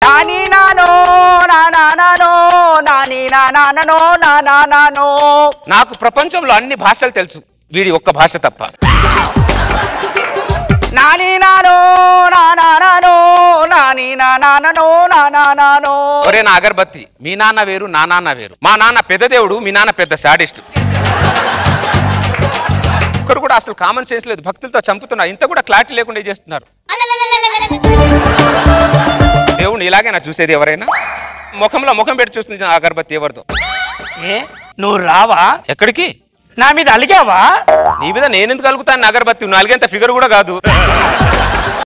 Nani nano నా నా nano Nani నా నా నానో నా నా నానో నాకు ప్రపంచంలో అన్ని భాషలు తెలుసు వీడి ఒక్క భాష తప్ప నాని నానో నా నా నానో నాని నా నా నానో నా నా నానో ఒరే నా అగరబత్తి మీ నాన్న వేరు నా నాన్న వేరు మా నాన్న పెద్ద దేవుడు మీ నాన్న పెద్ద సాడిస్ట్ ఒక్కరు కూడా అసలు కామన్ సెన్స్ లేదు భక్తులతో చంపుతున్నారు ఇంత కూడా క్లారిటీ లేకుండా చేస్తున్నారు దేవుడిని ఇలాగైనా చూసేది ఎవరైనా ముఖంలో ముఖం పెట్టి చూస్తుంది నా అగరబత్తి ఎవరితో ఏ నువ్వు రావా ఎక్కడికి నా మీద అలిగావా నీ మీద నేను ఎందుకు కలుగుతాను అగరబత్తి నువ్వు అలిగేంత ఫిగర్ కూడా కాదు